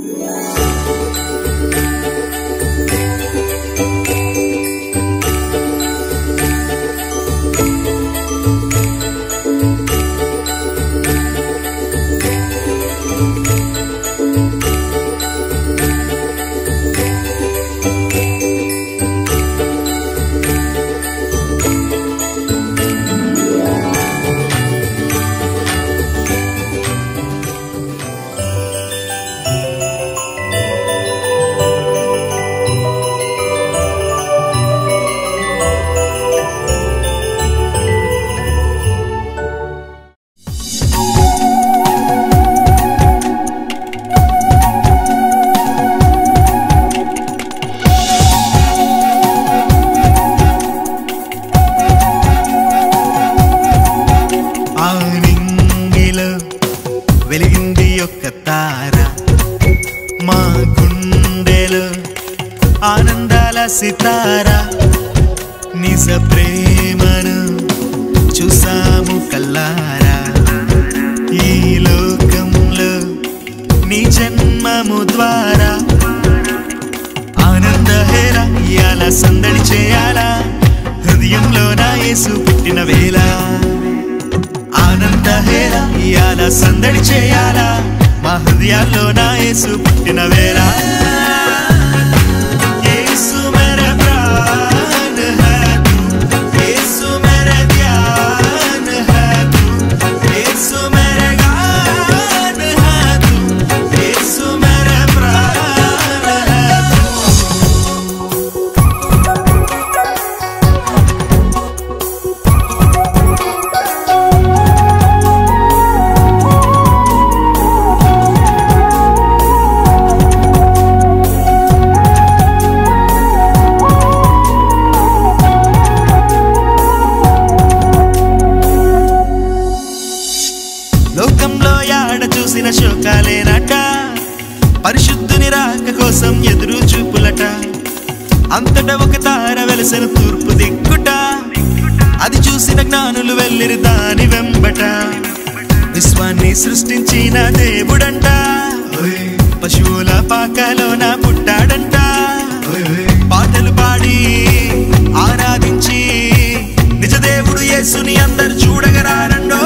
ఆ నింగిలో వెలిగింది యొక్క తార మా గుండెలో ఆనందాల సితార నిజ ప్రేమను చూసాము కల్లారా ఈ లోకంలో నీ జన్మము ద్వారా ఆనంద హేర ఇయాల సందడి చేయాలా హృదయంలో నా యేసు పుట్టిన వేళ ఆనంద హేర ఇయాల సందడి చేయాలా మా హృదయాల్లో నా యేసు పుట్టిన వేళ యేసు మేరా ప్రాణ హై తూ, యేసు మేరా ధ్యాన హై తూ, యేసు మేరా గాన హై తూ, యేసు మేరా ప్రాణ హై తూ. లోకంలో యాడ చూసిన శోకాలేనట పరిశుద్ధుని రాక కోసం ఎదురు చూపులట అంతటా ఒక తార వెలసిన తూర్పు దిక్కుట అది చూసిన జ్ఞానులు వెళ్ళిరి దాని వెంబట విశ్వాన్ని సృష్టించిన దేవుడంట పశువుల పాకలోన పుట్టాడంట పాటలు పాడి ఆరాధించి నిజ దేవుడు యేసుని అందరు చూడగరారండో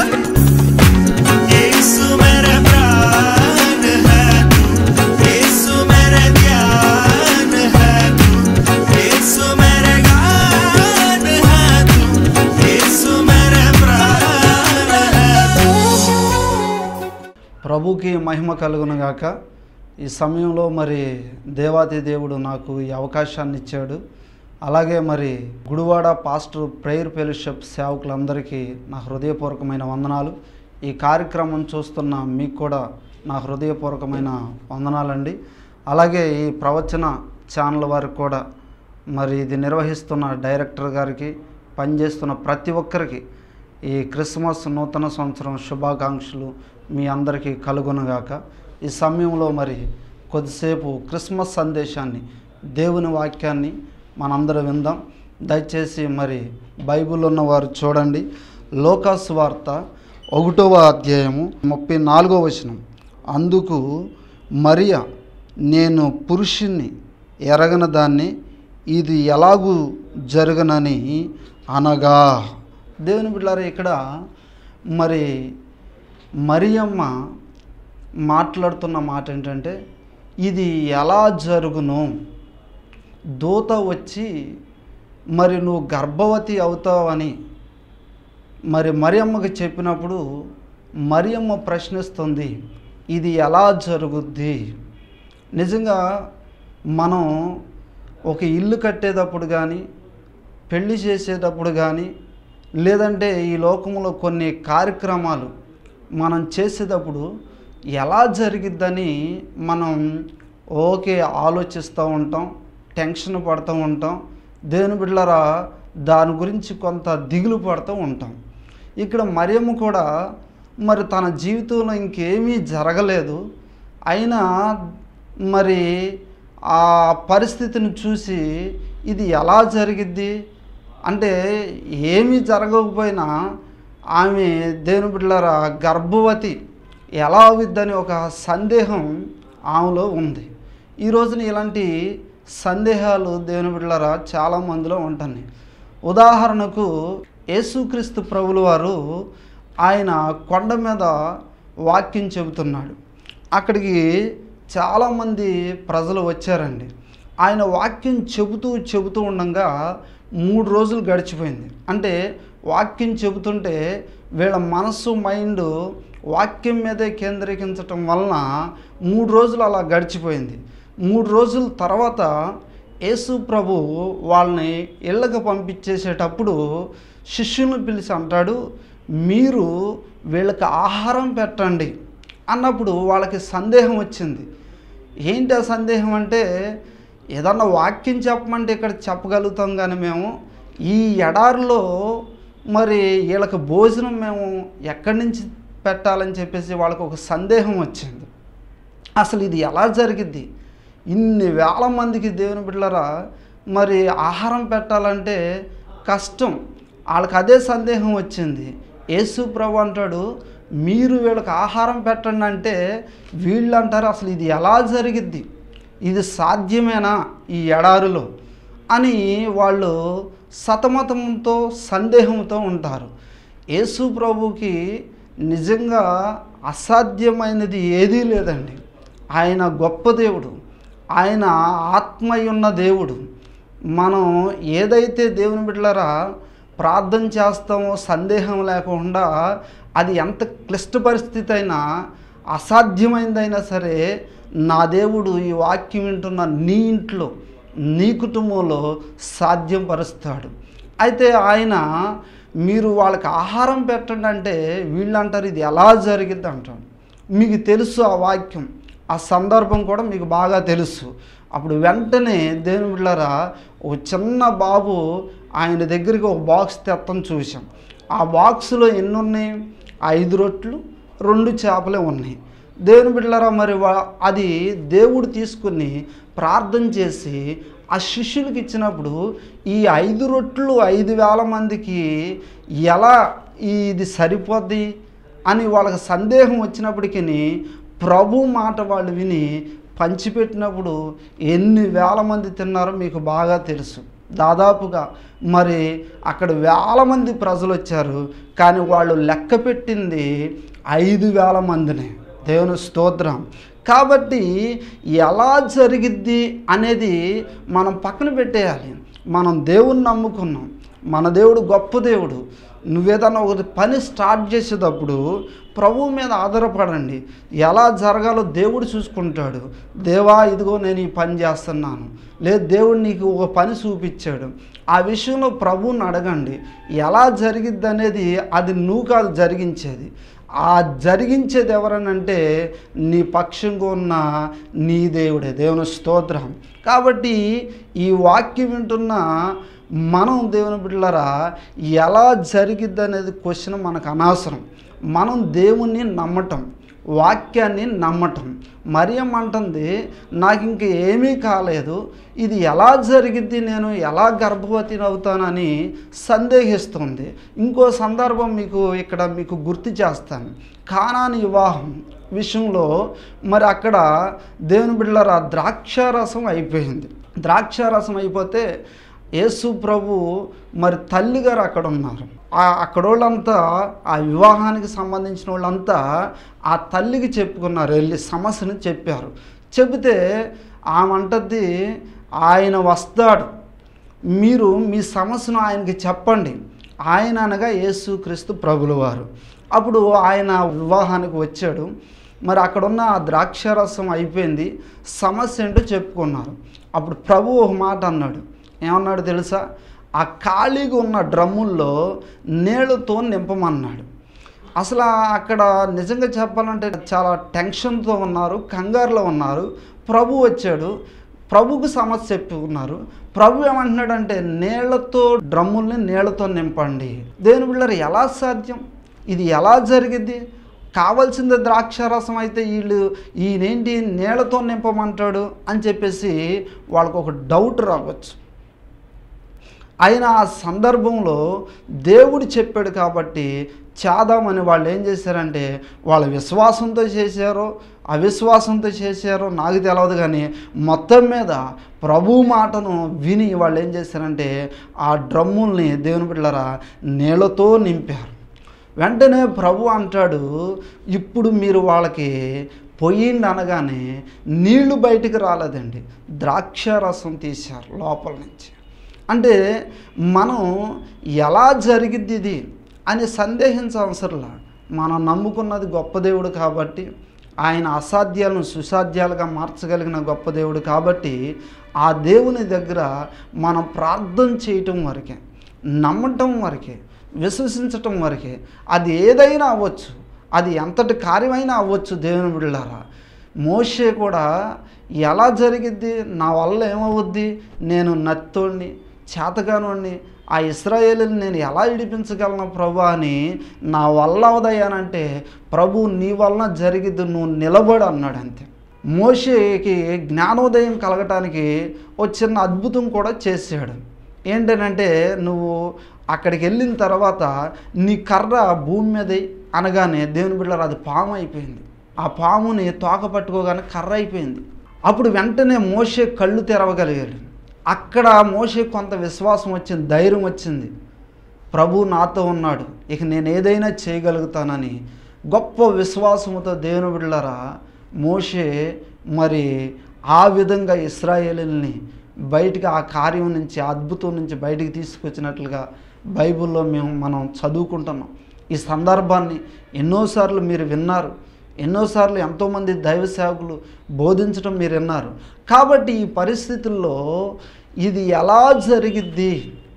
యేసు మేరా ప్రాణ హై తూ, యేసు మేరా ధ్యాన హై తూ, యేసు మేరా గాన హై తూ, యేసు మేరా ప్రాణ హై తూ. ప్రభుకి మహిమ కలుగును గాక ఈ సమయంలో మరి దేవాది దేవుడు నాకు ఈ అవకాశాన్ని ఇచ్చాడు అలాగే మరి గుడివాడ పాస్టర్ ప్రేయర్ ఫెలోషిప్ సేవకులందరికీ నా హృదయపూర్వకమైన వందనాలు ఈ కార్యక్రమం చూస్తున్న మీకు కూడా నా హృదయపూర్వకమైన వందనాలండి అలాగే ఈ ప్రవచన ఛానల్ వారికి కూడా మరి ఇది నిర్వహిస్తున్న డైరెక్టర్ గారికి పనిచేస్తున్న ప్రతి ఒక్కరికి ఈ క్రిస్మస్ నూతన సంవత్సరం శుభాకాంక్షలు మీ అందరికీ కలుగునుగాక ఈ సమయంలో మరి కొద్దిసేపు క్రిస్మస్ సందేశాన్ని దేవుని వాక్యాన్ని మనందరం విందాం దయచేసి మరి బైబిల్ ఉన్నవారు చూడండి లోకాసు వార్త ఒకటవ అధ్యాయము ముప్పై నాలుగవ వచనం అందుకు మరియ నేను పురుషుణ్ణి ఎరగన దాన్ని ఇది ఎలాగూ జరగనని అనగా దేవుని బిడ్డారా ఇక్కడ మరి మరియమ్మ మాట్లాడుతున్న మాట ఏంటంటే ఇది ఎలా జరుగును దూత వచ్చి మరి నువ్వు గర్భవతి అవుతావని మరి మరియమ్మకి చెప్పినప్పుడు మరియమ్మ ప్రశ్నిస్తుంది ఇది ఎలా జరుగుద్ది నిజంగా మనం ఒక ఇల్లు కట్టేటప్పుడు కానీ పెళ్లి చేసేటప్పుడు కానీ లేదంటే ఈ లోకంలో కొన్ని కార్యక్రమాలు మనం చేసేటప్పుడు ఎలా జరిగిద్దని మనం ఓకే ఆలోచిస్తూ ఉంటాం టెన్షన్ పడుతూ ఉంటాం దేవుని బిడ్డలారా దాని గురించి కొంత దిగులు పడుతూ ఉంటాం ఇక్కడ మరియమ్మ కూడా మరి తన జీవితంలో ఇంకేమీ జరగలేదు అయినా మరి ఆ పరిస్థితిని చూసి ఇది ఎలా జరిగిద్ది అంటే ఏమీ జరగకపోయినా ఆమె దేవుని బిడ్డలారా గర్భవతి ఎలా అవుద్దని ఒక సందేహం ఆమెలో ఉంది ఈ రోజున ఇలాంటి సందేహాలు దేవుని బిడ్డలారా చాలా మందిలో ఉంటున్నాయి ఉదాహరణకు యేసుక్రీస్తు ప్రభులు వారు ఆయన కొండ మీద వాక్యం చెబుతున్నాడు అక్కడికి చాలామంది ప్రజలు వచ్చారండి ఆయన వాక్యం చెబుతూ చెబుతూ ఉండగా మూడు రోజులు గడిచిపోయింది అంటే వాక్యం చెబుతుంటే వీళ్ళ మనసు మైండ్ వాక్యం మీదే కేంద్రీకరించటం వలన మూడు రోజులు అలా గడిచిపోయింది మూడు రోజుల తర్వాత యేసు ప్రభు వాళ్ళని ఇళ్ళకి పంపించేసేటప్పుడు శిష్యులను పిలిచి అంటాడు మీరు వీళ్ళకి ఆహారం పెట్టండి అన్నప్పుడు వాళ్ళకి సందేహం వచ్చింది ఏంటి ఆ సందేహం అంటే ఏదన్నా వాక్యం చెప్పమంటే ఇక్కడ చెప్పగలుగుతాం కానీ మేము ఈ ఎడారిలో మరి వీళ్ళకి భోజనం మేము ఎక్కడి నుంచి పెట్టాలని చెప్పేసి వాళ్ళకి ఒక సందేహం వచ్చింది అసలు ఇది ఎలా జరిగిద్ది ఇన్ని వేల మందికి దేవుని బిడ్డలరా మరి ఆహారం పెట్టాలంటే కష్టం వాళ్ళకి అదే సందేహం వచ్చింది యేసు ప్రభు అంటాడు మీరు వీళ్ళకి ఆహారం పెట్టండి అంటే వీళ్ళు అంటారు అసలు ఇది ఎలా జరిగిద్ది ఇది సాధ్యమేనా ఈ ఎడారిలో అని వాళ్ళు సతమతంతో సందేహంతో ఉంటారు యేసు ప్రభుకి నిజంగా అసాధ్యమైనది ఏదీ లేదండి ఆయన గొప్ప దేవుడు ఆయన ఆత్మయున్న దేవుడు మనం ఏదైతే దేవుని బిడ్డలరా ప్రార్థన చేస్తామో సందేహం లేకుండా అది ఎంత క్లిష్ట పరిస్థితి అయినా అసాధ్యమైందైనా సరే నా దేవుడు ఈ వాక్యం వింటున్న నీ ఇంట్లో నీ కుటుంబంలో సాధ్యం పరుస్తాడు అయితే ఆయన మీరు వాళ్ళకి ఆహారం పెట్టండి అంటే వీళ్ళు అంటారు ఇది ఎలా జరిగిద్ది అంటాడు మీకు తెలుసు ఆ వాక్యం ఆ సందర్భం కూడా మీకు బాగా తెలుసు అప్పుడు వెంటనే దేవుని బిళ్ళరా ఒక చిన్న బాబు ఆయన దగ్గరికి ఒక బాక్స్ తెత్తం చూసాం ఆ బాక్స్లో ఎన్ని ఉన్నాయి ఐదు రొట్లు రెండు చేపలే ఉన్నాయి దేవుని బిడ్డలారా మరి వా- అది దేవుడు తీసుకుని ప్రార్థన చేసి ఆ శిష్యులకి ఇచ్చినప్పుడు ఈ ఐదు రొట్లు ఐదు వేల మందికి ఎలా ఇది సరిపోద్ది అని వాళ్ళకి సందేహం వచ్చినప్పటికీ ప్రభు మాట వాళ్ళు విని పంచిపెట్టినప్పుడు ఎన్ని వేల మంది తిన్నారో మీకు బాగా తెలుసు దాదాపుగా మరి అక్కడ వేల మంది ప్రజలు వచ్చారు కానీ వాళ్ళు లెక్క పెట్టింది ఐదు వేల మందిని దేవుని స్తోత్రం కాబట్టి ఎలా జరిగిద్ది అనేది మనం పక్కన పెట్టేయాలి మనం దేవుణ్ణి నమ్ముకున్నాం మన దేవుడు గొప్ప దేవుడు నువ్వేదన్నా ఒక పని స్టార్ట్ చేసేటప్పుడు ప్రభువు మీద ఆధారపడండి ఎలా జరగాలో దేవుడు చూసుకుంటాడు దేవా ఇదిగో నేను ఈ పని చేస్తున్నాను లేదు దేవుడు నీకు ఒక పని చూపించాడు ఆ విషయంలో ప్రభువుని అడగండి ఎలా జరిగిద్ది అనేది అది నువ్వు కాదు జరిగించేది ఆ జరిగించేది ఎవరనంటే నీ పక్షంగా ఉన్న నీ దేవుడే దేవుని స్తోత్రం కాబట్టి ఈ వాక్యం వింటున్న మనం దేవుని బిడ్డలరా ఎలా జరిగిద్ది అనేది క్వశ్చన్ మనకు అనవసరం మనం దేవుణ్ణి నమ్మటం వాక్యాన్ని నమ్మటం మరియం అంటుంది నాకు ఇంక ఏమీ కాలేదు ఇది ఎలా జరిగిద్ది నేను ఎలా గర్భవతిని అవుతానని సందేహిస్తుంది ఇంకో సందర్భం మీకు ఇక్కడ మీకు గుర్తు చేస్తాను కానాని వివాహం విషయంలో మరి అక్కడ దేవుని బిడ్డల ద్రాక్షారసం అయిపోయింది ద్రాక్షారసం అయిపోతే యేసు ప్రభు మరి తల్లి గారు అక్కడ ఉన్నారు ఆ అక్కడ వాళ్ళంతా ఆ వివాహానికి సంబంధించిన వాళ్ళంతా ఆ తల్లికి చెప్పుకున్నారు వెళ్ళి సమస్యను చెప్పారు చెబితే ఆమె అంటది ఆయన వస్తాడు మీరు మీ సమస్యను ఆయనకి చెప్పండి ఆయన అనగా యేసుక్రీస్తు ప్రభుల వారు అప్పుడు ఆయన వివాహానికి వచ్చాడు మరి అక్కడున్న ఆ ద్రాక్షారసం అయిపోయింది సమస్య ఏంటో చెప్పుకున్నారు అప్పుడు ప్రభు ఒక మాట అన్నాడు ఏమన్నాడు తెలుసా ఆ ఖాళీగా ఉన్న డ్రమ్ముల్లో నీళ్ళతో నింపమన్నాడు అసలు అక్కడ నిజంగా చెప్పాలంటే చాలా టెన్షన్తో ఉన్నారు కంగారులో ఉన్నారు ప్రభు వచ్చాడు ప్రభుకు సమస్య చెప్పుకున్నారు ప్రభు ఏమంటున్నాడంటే నీళ్లతో డ్రమ్ముల్ని నీళ్లతో నింపండి దేవుని బిళ్ళరు ఎలా సాధ్యం ఇది ఎలా జరిగిద్ది కావాల్సింది ద్రాక్షారసం అయితే వీళ్ళు ఈయనేంటి నీళ్లతో నింపమంటాడు అని చెప్పేసి వాళ్ళకు ఒక డౌట్ రావచ్చు ఆయన ఆ సందర్భంలో దేవుడు చెప్పాడు కాబట్టి చేద్దామని వాళ్ళు ఏం చేశారంటే వాళ్ళ విశ్వాసంతో చేశారో అవిశ్వాసంతో చేశారో నాకు తెలియదు కానీ మొత్తం మీద ప్రభు మాటను విని వాళ్ళు ఏం చేశారంటే ఆ డ్రమ్ముల్ని దేవుని బిడ్డలరా నీళ్ళతో నింపారు వెంటనే ప్రభు అంటాడు ఇప్పుడు మీరు వాళ్ళకి పొయ్యిండి అనగానే నీళ్లు బయటికి రాలేదండి ద్రాక్ష రసం తీశారు లోపల నుంచి అంటే మనం ఎలా జరిగిద్ది ఇది అని సందేహించవసరంలా మనం నమ్ముకున్నది గొప్ప దేవుడు కాబట్టి ఆయన అసాధ్యాలను సుసాధ్యాలుగా మార్చగలిగిన గొప్ప దేవుడు కాబట్టి ఆ దేవుని దగ్గర మనం ప్రార్థన చేయటం వరకే నమ్మటం వరకే విశ్వసించటం వరకే అది ఏదైనా అవ్వచ్చు అది ఎంతటి కార్యమైనా అవ్వచ్చు దేవుని బిడ్డలారా మోషే కూడా ఎలా జరిగిద్ది నా వల్ల ఏమవుద్ది నేను నత్తోడిని చేతగానోడిని ఆ ఇస్రాయేలుని నేను ఎలా ఇడిపించగలను ప్రభు అని నా వల్ల అవదయ్యానంటే ప్రభు నీ వలన జరిగిద్ది నువ్వు నిలబడు అన్నాడు అంతే మోషేకి జ్ఞానోదయం కలగటానికి ఒక చిన్న అద్భుతం కూడా చేశాడు ఏంటనంటే నువ్వు అక్కడికి వెళ్ళిన తర్వాత నీ కర్ర భూమి మీద అనగానే దేవుని బిడ్డలు అది పాము అయిపోయింది ఆ పాముని తోక పట్టుకోగానే కర్ర అయిపోయింది అప్పుడు వెంటనే మోషే కళ్ళు తెరవగలిగాడు అక్కడ మోషే కొంత విశ్వాసం వచ్చింది ధైర్యం వచ్చింది ప్రభు నాతో ఉన్నాడు ఇక నేను ఏదైనా చేయగలుగుతానని గొప్ప విశ్వాసముతో దేవుని బిడ్డలరా మోషే మరి ఆ విధంగా ఇస్రాయేలీల్ని బయటికి ఆ కార్యం నుంచి ఆ అద్భుతం నుంచి బయటికి తీసుకొచ్చినట్లుగా బైబిల్లో మేము మనం చదువుకుంటున్నాం ఈ సందర్భాన్ని ఎన్నోసార్లు మీరు విన్నారు ఎన్నోసార్లు ఎంతోమంది దైవ సేవకులు బోధించడం మీరు విన్నారు కాబట్టి ఈ పరిస్థితుల్లో ఇది ఎలా జరిగిద్ది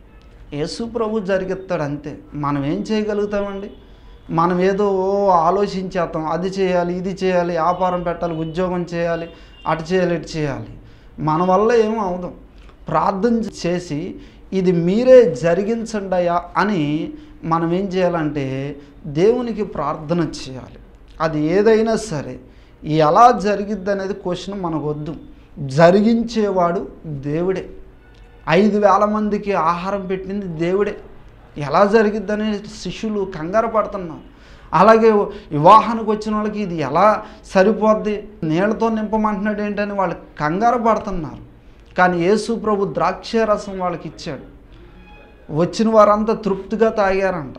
యేసు ప్రభు జరిగిస్తాడు అంతే మనం ఏం చేయగలుగుతామండి మనం ఏదో ఓ ఆలోచించేస్తాం అది చేయాలి ఇది చేయాలి వ్యాపారం పెట్టాలి ఉద్యోగం చేయాలి అటు చేయాలి ఇటు చేయాలి మన వల్ల ఏమో అవదాం ప్రార్థన చేసి ఇది మీరే జరిగించండి అయ్యా అని మనం ఏం చేయాలంటే దేవునికి ప్రార్థన చేయాలి అది ఏదైనా సరే ఎలా జరిగిద్ది అనేది క్వశ్చన్ మనకు వద్దు జరిగించేవాడు దేవుడే ఐదు వేల మందికి ఆహారం పెట్టింది దేవుడే ఎలా జరిగిద్దని శిష్యులు కంగారు పడుతున్నారు అలాగే వివాహానికి వచ్చిన వాళ్ళకి ఇది ఎలా సరిపోద్ది నీళ్ళతో నింపమంటున్నాడు ఏంటని వాళ్ళు కంగారు పడుతున్నారు కానీ యేసు ప్రభు ద్రాక్ష రసం వాళ్ళకి ఇచ్చాడు వచ్చిన వారంతా తృప్తిగా తాగారంట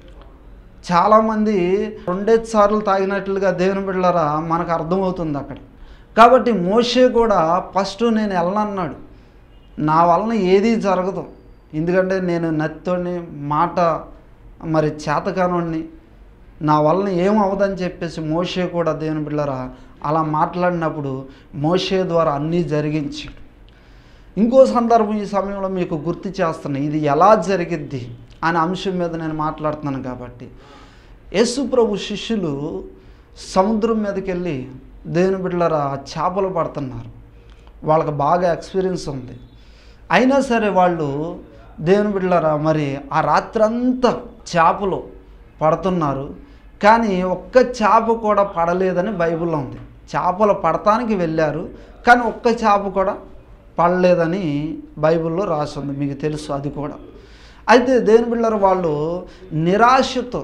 చాలామంది రెండేసి సార్లు తాగినట్లుగా దేవుని బిడ్డలరా మనకు అర్థమవుతుంది అక్కడ కాబట్టి మోషే కూడా ఫస్ట్ నేను వెళ్ళనన్నాడు నా వలన ఏదీ జరగదు ఎందుకంటే నేను నత్తోని మాట మరి చేతకానోడిని నా వలన ఏం అవ్వదని చెప్పేసి మోషే కూడా దేవుని బిడ్డలరా అలా మాట్లాడినప్పుడు మోషే ద్వారా అన్నీ జరిగించాడు ఇంకో సందర్భం ఈ సమయంలో మీకు గుర్తు చేస్తున్నా ఇది ఎలా జరిగిద్ది అనే అంశం మీద నేను మాట్లాడుతున్నాను కాబట్టి యేసు ప్రభు శిష్యులు సముద్రం మీదకి వెళ్ళి దేవుని బిడ్డలరా చేపలు పడుతున్నారు వాళ్ళకి బాగా ఎక్స్పీరియన్స్ ఉంది అయినా సరే వాళ్ళు దేవుని బిడ్డలరా మరి ఆ రాత్రంతా చేపలు పడుతున్నారు కానీ ఒక్క చేప కూడా పడలేదని బైబిల్లో ఉంది చేపలు పడటానికి వెళ్ళారు కానీ ఒక్క చేప కూడా పడలేదని బైబిల్లో రాసి ఉంది మీకు తెలుసు అది కూడా అయితే దేని బిళ్ళరు వాళ్ళు నిరాశతో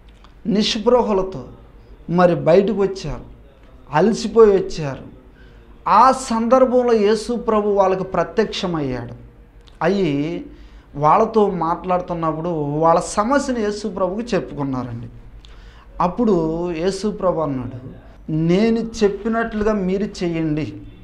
నిస్పృహలతో మరి బయటకు వచ్చారు అలసిపోయి వచ్చారు ఆ సందర్భంలో యేసు ప్రభు వాళ్ళకి ప్రత్యక్షమయ్యాడు అయ్యి వాళ్ళతో మాట్లాడుతున్నప్పుడు వాళ్ళ సమస్యను యేసు ప్రభుకి చెప్పుకున్నారండి అప్పుడు యేసు ప్రభు అన్నాడు నేను చెప్పినట్లుగా మీరు చెయ్యండి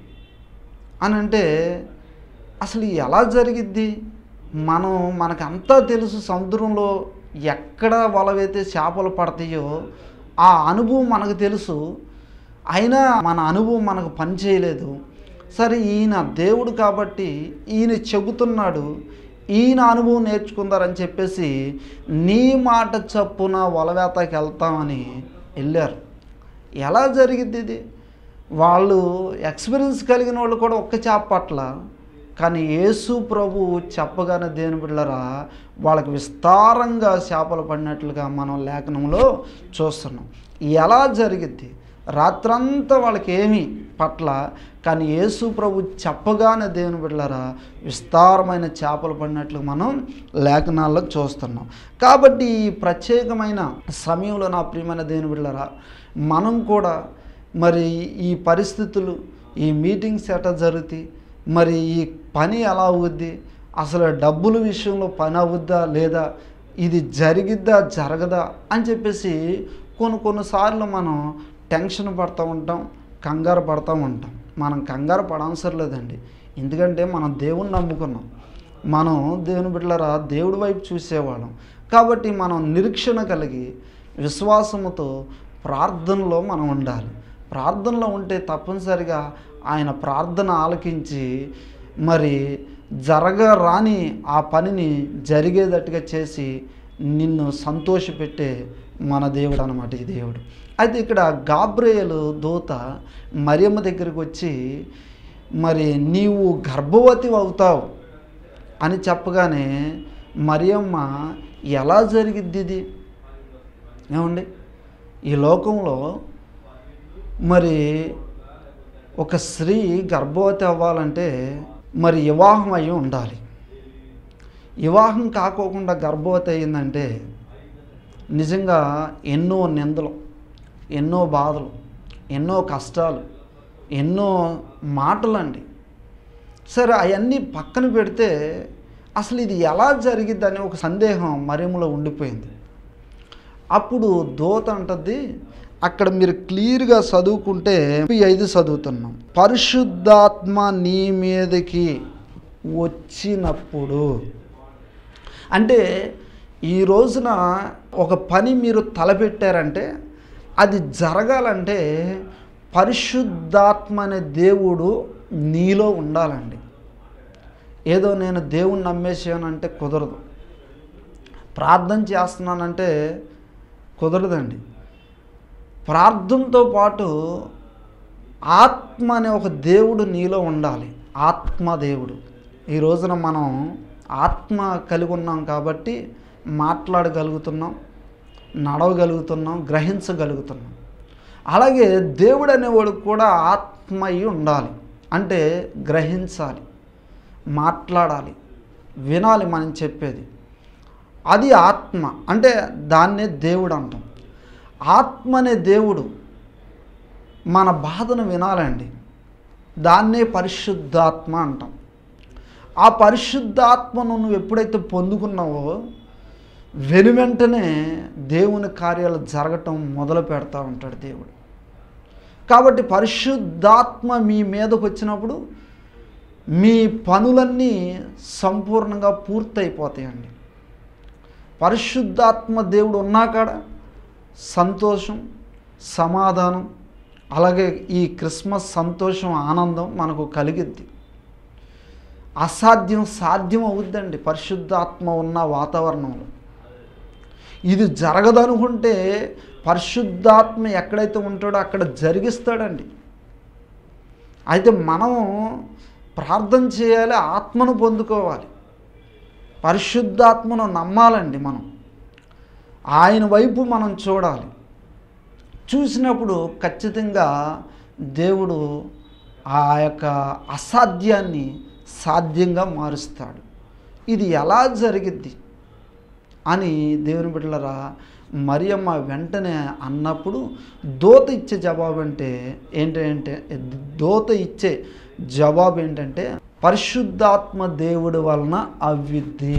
అని అంటే అసలు ఎలా జరిగిద్ది మనం మనకంతా తెలుసు సముద్రంలో ఎక్కడ వల వేస్తే చేపలు పడతాయో ఆ అనుభవం మనకు తెలుసు అయినా మన అనుభవం మనకు పని చేయలేదు సరే ఈయన దేవుడు కాబట్టి ఈయన చెబుతున్నాడు ఈయన అనుభవం నేర్చుకుందారని చెప్పేసి నీ మాట చప్పున వలవేతకి వెళ్తామని వెళ్ళారు ఎలా జరిగిద్ది ఇది వాళ్ళు ఎక్స్పీరియన్స్ కలిగిన వాళ్ళు కూడా ఒక్క చేప పట్ల కానీ యేసు ప్రభు చెప్పగానే దేని బిళ్ళరా వాళ్ళకి విస్తారంగా చేపలు పడినట్లుగా మనం లేఖనంలో చూస్తున్నాం ఎలా జరిగిద్ది రాత్రంతా వాళ్ళకి ఏమీ పట్ల కానీ యేసు ప్రభు చెప్పగానే దేవుని బిడ్డలారా విస్తారమైన చేపలు పడినట్లు మనం లేఖనాల్లో చూస్తున్నాం కాబట్టి ఈ ప్రత్యేకమైన సమయంలో నా ప్రియమైన దేవుని బిడ్డలారా మనం కూడా మరి ఈ పరిస్థితులు ఈ మీటింగ్స్ ఎట్లా జరుగుతాయి మరి ఈ పని ఎలా అవుద్ది అసలు డబ్బుల విషయంలో పని అవుద్దా లేదా ఇది జరిగిద్దా జరగదా అని చెప్పేసి కొన్ని కొన్నిసార్లు మనం టెన్షన్ పడుతూ ఉంటాం కంగారు పడుతూ ఉంటాం మనం కంగారు పడవసరం లేదండి ఎందుకంటే మనం దేవుణ్ణి నమ్ముకున్నాం మనం దేవుని బిడ్డలరా దేవుడి వైపు చూసేవాళ్ళం కాబట్టి మనం నిరీక్షణ కలిగి విశ్వాసముతో ప్రార్థనలో మనం ఉండాలి ప్రార్థనలో ఉంటే తప్పనిసరిగా ఆయన ప్రార్థన ఆలకించి మరి జరగరాని ఆ పనిని జరిగేటట్టుగా చేసి నిన్ను సంతోషపెట్టే మన దేవుడు అనమాట ఈ దేవుడు అయితే ఇక్కడ గాబ్రేయలు దూత మరియమ్మ దగ్గరికి వచ్చి మరి నీవు గర్భవతి అవుతావు అని చెప్పగానే మరియమ్మ ఎలా జరిగిద్ది ఇది ఏమండి ఈ లోకంలో మరి ఒక స్త్రీ గర్భవతి అవ్వాలంటే మరి వివాహం అయి ఉండాలి వివాహం కాకోకుండా గర్భవతి అయిందంటే నిజంగా ఎన్నో నిందలు ఎన్నో బాధలు ఎన్నో కష్టాలు ఎన్నో మాటలండి సరే అవన్నీ పక్కన పెడితే అసలు ఇది ఎలా జరిగిద్దని ఒక సందేహం మరేములో ఉండిపోయింది అప్పుడు దోత అంటది అక్కడ మీరు క్లియర్గా చదువుకుంటే ముప్పై ఐదు చదువుతున్నాం పరిశుద్ధాత్మ నీ మీదకి వచ్చినప్పుడు అంటే ఈ రోజున ఒక పని మీరు తలపెట్టారంటే అది జరగాలంటే పరిశుద్ధాత్మ అనే దేవుడు నీలో ఉండాలండి ఏదో నేను దేవుణ్ణి నమ్మేసానంటే కుదరదు ప్రార్థన చేస్తున్నానంటే కుదరదండి ప్రార్థనతో పాటు ఆత్మ అనే ఒక దేవుడు నీలో ఉండాలి ఆత్మ దేవుడు ఈ రోజున మనం ఆత్మ కలిగి ఉన్నాం కాబట్టి మాట్లాడగలుగుతున్నాం నడవగలుగుతున్నాం గ్రహించగలుగుతున్నాం అలాగే దేవుడు అనేవాడు కూడా ఆత్మ అయి ఉండాలి అంటే గ్రహించాలి మాట్లాడాలి వినాలి మనం చెప్పేది అది ఆత్మ అంటే దాన్నే దేవుడు అంటాం ఆత్మ అనే దేవుడు మన బాధను వినాలండి దాన్నే పరిశుద్ధాత్మ అంటాం ఆ పరిశుద్ధాత్మను నువ్వు ఎప్పుడైతే పొందుకున్నావో వెను వెంటనే దేవుని కార్యాలు జరగటం మొదలు పెడతా ఉంటాడు దేవుడు కాబట్టి పరిశుద్ధాత్మ మీ మీదకు వచ్చినప్పుడు మీ పనులన్నీ సంపూర్ణంగా పూర్తయిపోతాయండి పరిశుద్ధాత్మ దేవుడు ఉన్నాకాడ సంతోషం సమాధానం అలాగే ఈ క్రిస్మస్ సంతోషం ఆనందం మనకు కలిగిద్ది అసాధ్యం సాధ్యం అవుద్దండి పరిశుద్ధాత్మ ఉన్న వాతావరణంలో ఇది జరగదనుకుంటే పరిశుద్ధాత్మ ఎక్కడైతే ఉంటాడో అక్కడ జరిగిస్తాడండి అయితే మనం ప్రార్థన చేయాలి ఆత్మను పొందుకోవాలి పరిశుద్ధాత్మను నమ్మాలండి మనం ఆయన వైపు మనం చూడాలి చూసినప్పుడు ఖచ్చితంగా దేవుడు ఆ యొక్క అసాధ్యాన్ని సాధ్యంగా మారుస్తాడు ఇది ఎలా జరిగిద్ది అని దేవుని బిడ్డలరా మరియమ్మ వెంటనే అన్నప్పుడు దోత ఇచ్చే జవాబు అంటే ఏంటంటే దోత ఇచ్చే జవాబు ఏంటంటే పరిశుద్ధాత్మ దేవుడి వలన అవిద్ది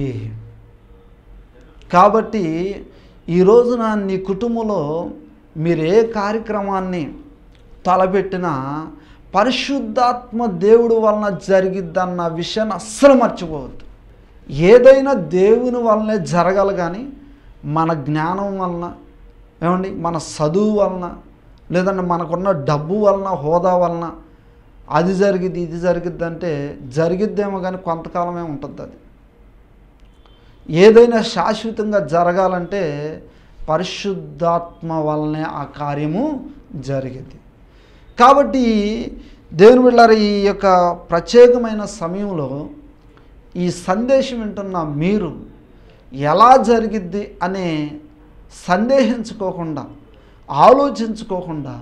కాబట్టి ఈ రోజున నీ కుటుంబంలో మీరు ఏ కార్యక్రమాన్ని తలపెట్టినా పరిశుద్ధాత్మ దేవుడి వలన జరిగిద్దన్న విషయాన్ని అస్సలు మర్చిపోవద్దు ఏదైనా దేవుని వలనే జరగాలి కానీ మన జ్ఞానం వలన ఏమండి మన చదువు వలన లేదంటే మనకున్న డబ్బు వలన హోదా వలన అది జరిగిద్ది ఇది జరిగిద్ది అంటే జరిగిద్దేమో కానీ కొంతకాలమే ఉంటుంది అది ఏదైనా శాశ్వతంగా జరగాలంటే పరిశుద్ధాత్మ వలనే ఆ కార్యము జరిగింది కాబట్టి దేవుని బిళ్ళారు ఈ యొక్క ప్రత్యేకమైన సమయంలో ఈ సందేశం వింటున్న మీరు ఎలా జరిగిద్ది అనే సందేహించుకోకుండా ఆలోచించుకోకుండా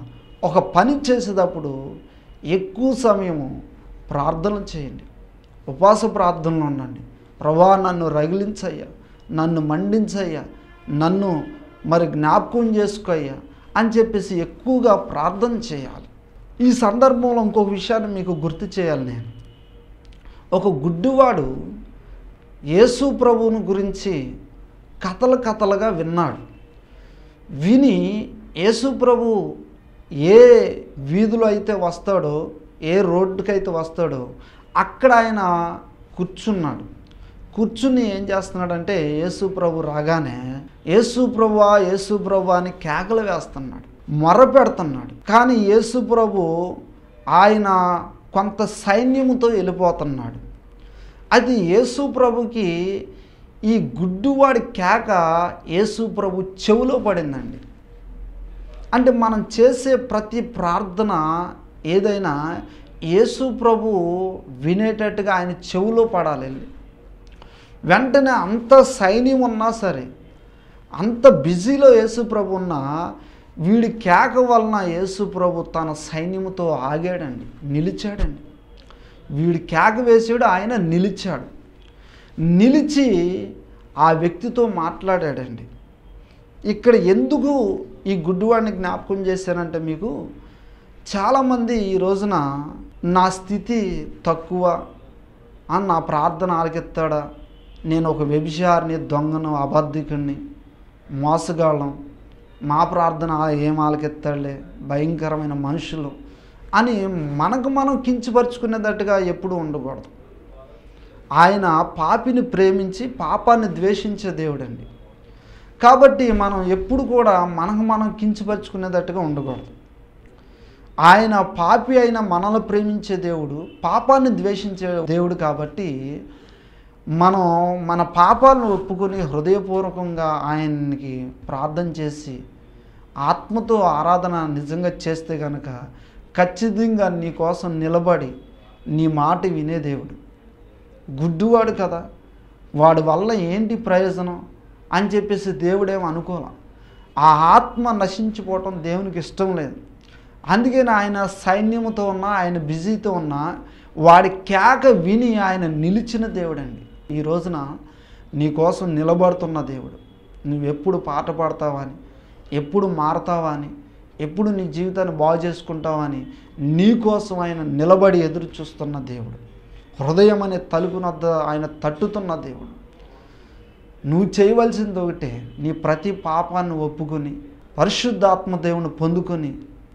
ఒక పని చేసేటప్పుడు ఎక్కువ సమయము ప్రార్థన చేయండి ఉపవాస ప్రార్థనలో ఉండండి ప్రభా నన్ను రగిలించయ్యా నన్ను మండించయ్యా నన్ను మరి జ్ఞాపకం చేసుకోయ్యా అని చెప్పేసి ఎక్కువగా ప్రార్థన చేయాలి ఈ సందర్భంలో ఇంకొక విషయాన్ని మీకు గుర్తు చేయాలి నేను ఒక గుడ్డివాడు యేసు ప్రభువుని గురించి కథలు కథలుగా విన్నాడు విని యేసు ప్రభు ఏ వీధిలో అయితే వస్తాడో ఏ రోడ్డుకైతే వస్తాడో అక్కడ ఆయన కూర్చున్నాడు కూర్చుని ఏం చేస్తున్నాడంటే యేసు ప్రభు రాగానే యేసు ప్రభువా యేసు ప్రభు అని కేకలు వేస్తున్నాడు మొర పెడుతున్నాడు కానీ యేసు ప్రభు ఆయన కొంత సైన్యముతో వెళ్ళిపోతున్నాడు అది యేసు ప్రభుకి ఈ గుడ్డువాడి కేక యేసు ప్రభు చెవిలో పడిందండి అంటే మనం చేసే ప్రతి ప్రార్థన ఏదైనా యేసు ప్రభు వినేటట్టుగా ఆయన చెవిలో పడాలి వెళ్ళి వెంటనే అంత సైన్యం ఉన్నా సరే అంత బిజీలో యేసు ప్రభు ఉన్నా వీడి కేక వలన యేసు ప్రభు తన సైన్యముతో ఆగాడండి నిలిచాడండి వీడి కేక వేసాడు ఆయన నిలిచాడు నిలిచి ఆ వ్యక్తితో మాట్లాడాడండి ఇక్కడ ఎందుకు ఈ గుడ్డివాడిని జ్ఞాపకం చేశానంటే మీకు చాలామంది ఈ రోజున నా స్థితి తక్కువ ఆ, నా ప్రార్థన ఆలకెత్తాడా నేను ఒక వ్యభిచారిని దొంగను అబద్ధికుడిని మోసగాళ్ళం మా ప్రార్థన ఏం ఆలకెత్తాడులే భయంకరమైన మనుషులు అని మనకు మనం కించపరుచుకునేటట్టుగా ఎప్పుడూ ఉండకూడదు ఆయన పాపిని ప్రేమించి పాపాన్ని ద్వేషించే దేవుడండి కాబట్టి మనం ఎప్పుడు కూడా మనకు మనం కించపరుచుకునేటట్టుగా ఉండకూడదు ఆయన పాపి అయిన మనల్ని ప్రేమించే దేవుడు పాపాన్ని ద్వేషించే దేవుడు కాబట్టి మనం మన పాపాలను ఒప్పుకొని హృదయపూర్వకంగా ఆయనకి ప్రార్థన చేసి ఆత్మతో ఆరాధన నిజంగా చేస్తే కనుక ఖచ్చితంగా నీ కోసం నిలబడి నీ మాట వినే దేవుడు గుడ్డువాడు కదా వాడి వల్ల ఏంటి ప్రయోజనం అని చెప్పేసి దేవుడేం అనుకోలే ఆ ఆత్మ నశించిపోవటం దేవునికి ఇష్టం లేదు అందుకని ఆయన సైన్యముతో ఉన్న ఆయన బిజీతో ఉన్న వాడి కేక విని ఆయన నిలిచిన దేవుడండి ఈ రోజున నీ కోసం నిలబడుతున్న దేవుడు నువ్వు ఎప్పుడు పాట పాడతావని ఎప్పుడు మారతావా అని ఎప్పుడు నీ జీవితాన్ని బాగు చేసుకుంటావని నీ కోసం ఆయన నిలబడి ఎదురు చూస్తున్న దేవుడు హృదయం అనే తలుపునద్ద ఆయన తట్టుతున్న దేవుడు నువ్వు చేయవలసింది ఒకటే నీ ప్రతి పాపాన్ని ఒప్పుకొని పరిశుద్ధాత్మ దేవుని పొందుకొని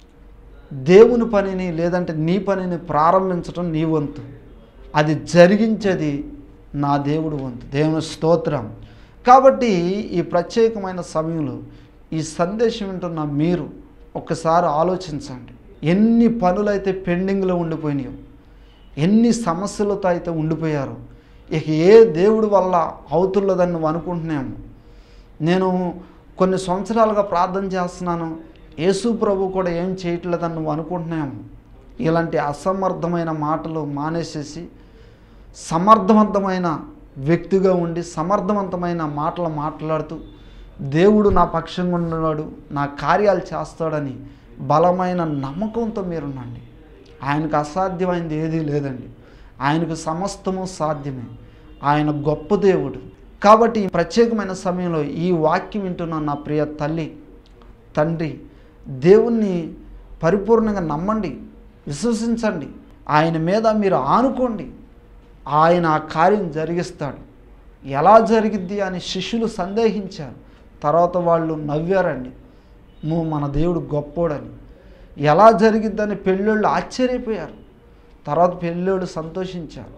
దేవుని పనిని లేదంటే నీ పనిని ప్రారంభించడం నీ వంతు అది జరిగించేది నా దేవుడు వంతు దేవుని స్తోత్రం కాబట్టి ఈ ప్రత్యేకమైన సమయంలో ఈ సందేశం వింటున్న మీరు ఒక్కసారి ఆలోచించండి ఎన్ని పనులైతే పెండింగ్లో ఉండిపోయినాయో ఎన్ని సమస్యలతో అయితే ఉండిపోయారో ఇక ఏ దేవుడి వల్ల అవుతున్నదని నువ్వు అనుకుంటున్నాము నేను కొన్ని సంవత్సరాలుగా ప్రార్థన చేస్తున్నాను యేసు ప్రభు కూడా ఏం చేయట్లేదని నువ్వు అనుకుంటున్నాము ఇలాంటి అసమర్థమైన మాటలు మానేసేసి సమర్థవంతమైన వ్యక్తిగా ఉండి సమర్థవంతమైన మాటలు మాట్లాడుతూ దేవుడు నా పక్షంగా ఉన్నాడు నా కార్యాలు చేస్తాడని బలమైన నమ్మకంతో మీరునండి ఆయనకు అసాధ్యమైంది ఏదీ లేదండి ఆయనకు సమస్తము సాధ్యమే ఆయన గొప్ప దేవుడు కాబట్టి ఈ ప్రత్యేకమైన సమయంలో ఈ వాక్యం వింటున్న నా ప్రియ తల్లి తండ్రి దేవుణ్ణి పరిపూర్ణంగా నమ్మండి విశ్వసించండి ఆయన మీద మీరు ఆనుకోండి ఆయన ఆ కార్యం జరిగిస్తాడు ఎలా జరిగిద్ది అని శిష్యులు సందేహించారు తర్వాత వాళ్ళు నవ్వారండి నువ్వు మన దేవుడు గొప్పోడని ఎలా జరిగిద్దని పెళ్ళోళ్ళు ఆశ్చర్యపోయారు తర్వాత పెళ్ళోళ్ళు సంతోషించారు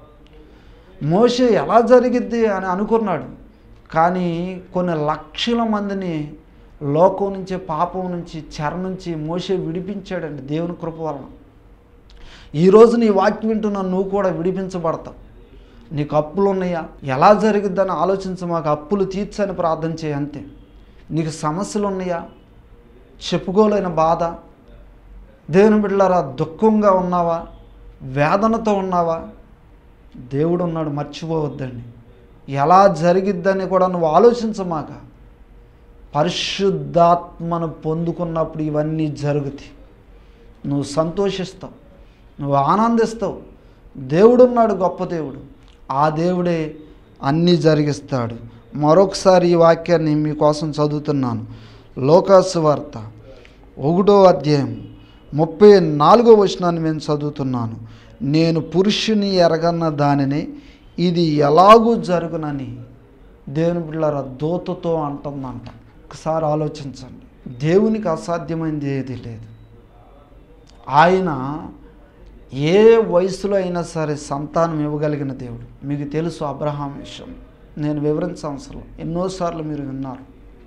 మోషే ఎలా జరిగిద్ది అని అనుకున్నాడు కానీ కొన్ని లక్షల మందిని లోకం నుంచి పాపం నుంచి చెర నుంచి మోసే విడిపించాడండి దేవుని కృప వలన ఈరోజు నీ వాక్యం వింటున్న నువ్వు కూడా విడిపించబడతావు నీకు అప్పులు ఉన్నాయా ఎలా జరిగిద్దని ఆలోచించ మాకు అప్పులు తీర్చని ప్రార్థన చేయి అంతే నీకు సమస్యలు ఉన్నాయా చెప్పుకోలేని బాధ దేవుని బిడ్డలారా దుఃఖంగా ఉన్నావా వేదనతో ఉన్నావా దేవుడు ఉన్నాడు మర్చిపోవద్దండి ఎలా జరిగిద్దని కూడా నువ్వు ఆలోచించమాక పరిశుద్ధాత్మను పొందుకున్నప్పుడు ఇవన్నీ జరుగుతాయి నువ్వు సంతోషిస్తావు నువ్వు ఆనందిస్తావు దేవుడున్నాడు గొప్ప దేవుడు ఆ దేవుడే అన్నీ జరిగిస్తాడు మరొకసారి ఈ వాక్యాన్ని మీకోసం చదువుతున్నాను లోకాసు వార్త ఒకటో అధ్యాయం ముప్పై నాలుగో వచనాన్ని నేను చదువుతున్నాను నేను పురుషుని ఎరగన్న దానిని ఇది ఎలాగూ జరుగునని దేవుని బిళ్ళార దోతతో అంటుందంట ఒకసారి ఆలోచించండి దేవునికి అసాధ్యమైనది ఏది లేదు ఆయన ఏ వయసులో అయినా సరే సంతానం ఇవ్వగలిగిన దేవుడు మీకు తెలుసు అబ్రహాం విషయం నేను వివరించవసరం ఎన్నోసార్లు మీరు విన్నారు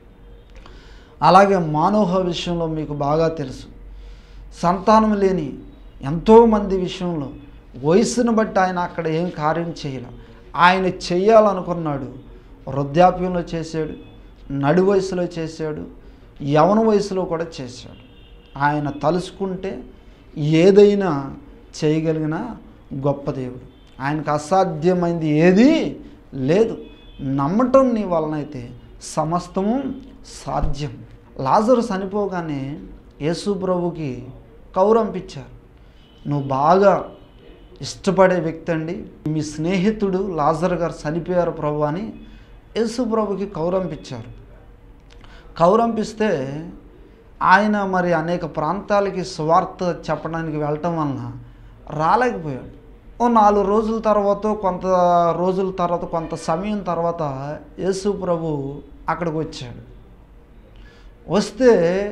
అలాగే మానోహ విషయంలో మీకు బాగా తెలుసు సంతానం లేని ఎంతోమంది విషయంలో వయసును బట్టి ఆయన అక్కడ ఏం కార్యం చేయలే ఆయన చెయ్యాలనుకున్నాడు వృద్ధాప్యంలో చేశాడు నడి వయసులో చేశాడు యవన వయసులో కూడా చేశాడు ఆయన తలుసుకుంటే ఏదైనా చేయగలిగిన గొప్ప దేవుడు ఆయనకు అసాధ్యమైంది ఏదీ లేదు నమ్మటం నీ వలనైతే సమస్తము సాధ్యం లాజరు చనిపోగానే యేసు ప్రభుకి కౌరంపించారు నువ్వు బాగా ఇష్టపడే వ్యక్తి అండి మీ స్నేహితుడు లాజర్ గారు చనిపోయారు ప్రభు అని యేసు ప్రభుకి కౌరంపించారు కౌరంపిస్తే ఆయన మరి అనేక ప్రాంతాలకి స్వార్థ చెప్పడానికి వెళ్ళటం వలన రాలేకపోయాడు ఓ నాలుగు రోజుల తర్వాత కొంత రోజుల తర్వాత కొంత సమయం తర్వాత యేసు ప్రభు అక్కడికి వచ్చాడు వస్తే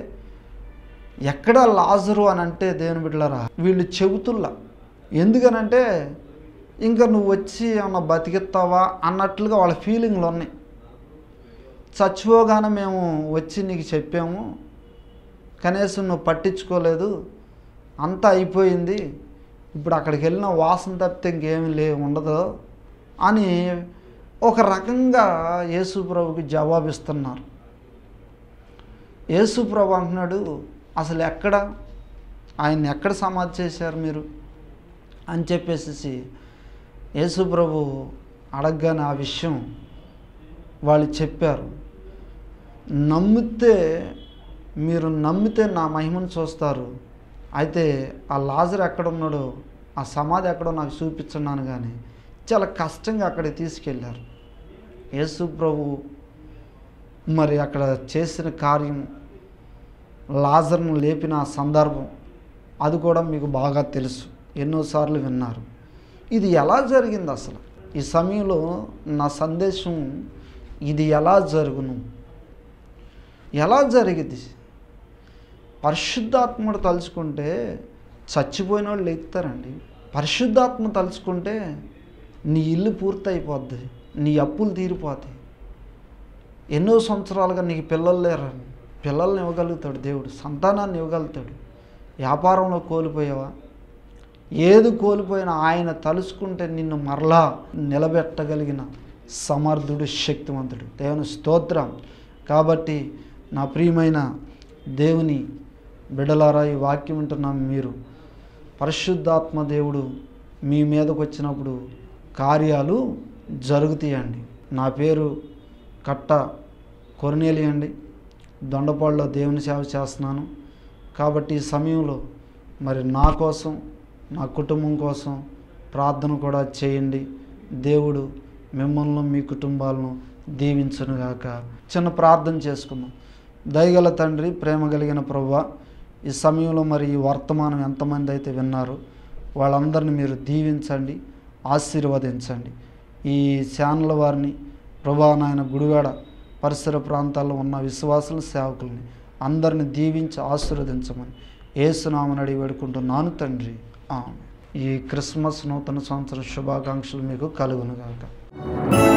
ఎక్కడ లాజరు అని అంటే దేవుని బిడ్డలారా వీళ్ళు చెబుతుల్లా ఎందుకనంటే ఇంకా నువ్వు వచ్చి ఏమన్నా బతికిస్తావా అన్నట్లుగా వాళ్ళ ఫీలింగ్లు ఉన్నాయి చచ్చిపోగానే మేము వచ్చి నీకు చెప్పాము కనీసం నువ్వు పట్టించుకోలేదు అంతా అయిపోయింది ఇప్పుడు అక్కడికి వెళ్ళిన వాసన తప్పితే ఇంకేమీ లే ఉండదు అని ఒక రకంగా యేసు ప్రభుకి జవాబిస్తున్నారు యేసు ప్రభు అంటున్నాడు అసలు ఎక్కడ ఆయన ఎక్కడ సమాధి చేశారు మీరు అని చెప్పేసి యేసు ప్రభు అడగగానే ఆ విషయం వాళ్ళు చెప్పారు నమ్మితే మీరు నమ్మితే నా మహిమను చూస్తారు అయితే ఆ లాజర్ ఎక్కడ ఉన్నాడో ఆ సమాధి ఎక్కడో నాకు చూపించున్నాను కానీ చాలా కష్టంగా అక్కడికి తీసుకెళ్ళారు యేసు ప్రభు మరి అక్కడ చేసిన కార్యం లాజర్ను లేపిన ఆ సందర్భం అది కూడా మీకు బాగా తెలుసు ఎన్నోసార్లు విన్నారు ఇది ఎలా జరిగింది అసలు ఈ సమయంలో నా సందేశం ఇది ఎలా జరుగును ఎలా జరిగింది పరిశుద్ధాత్ముడు తలుచుకుంటే చచ్చిపోయిన వాళ్ళు లేపుతారండి పరిశుద్ధాత్మ తలుచుకుంటే నీ ఇల్లు పూర్తయిపోద్ది నీ అప్పులు తీరిపోతాయి ఎన్నో సంవత్సరాలుగా నీకు పిల్లలు లేరని పిల్లల్ని ఇవ్వగలుగుతాడు దేవుడు సంతానాన్ని ఇవ్వగలుగుతాడు వ్యాపారంలో కోల్పోయావా ఏది కోల్పోయినా ఆయన తలుచుకుంటే నిన్ను మరలా నిలబెట్టగలిగిన సమర్థుడు శక్తివంతుడు దేవుని స్తోత్రం కాబట్టి నా ప్రియమైన దేవుని బిడలారా ఈ వాక్యం వింటున్నాం మీరు పరిశుద్ధాత్మ దేవుడు మీ మీదకు వచ్చినప్పుడు కార్యాలు జరుగుతాయండి నా పేరు కట్ట కొరనేలి అండి దొండపాడులో దేవుని సేవ చేస్తున్నాను కాబట్టి ఈ సమయంలో మరి నా కోసం నా కుటుంబం కోసం ప్రార్థన కూడా చేయండి దేవుడు మిమ్మల్ని మీ కుటుంబాలను దీవించునుగాక చిన్న ప్రార్థన చేసుకుందాం దయగల తండ్రి ప్రేమ కలిగిన ప్రభువ ఈ సమయంలో మరి ఈ వర్తమానం ఎంతమంది అయితే విన్నారో వాళ్ళందరిని మీరు దీవించండి ఆశీర్వదించండి ఈ ఛానల్ వారిని ప్రభా నాయన గుడివాడ పరిసర ప్రాంతాల్లో ఉన్న విశ్వాసుల సేవకుల్ని అందరిని దీవించి ఆశీర్వదించమని ఏసునామని అడిగి వేడుకుంటున్నాను తండ్రి ఆమె ఈ క్రిస్మస్ నూతన సంవత్సర శుభాకాంక్షలు మీకు కలుగునుగాక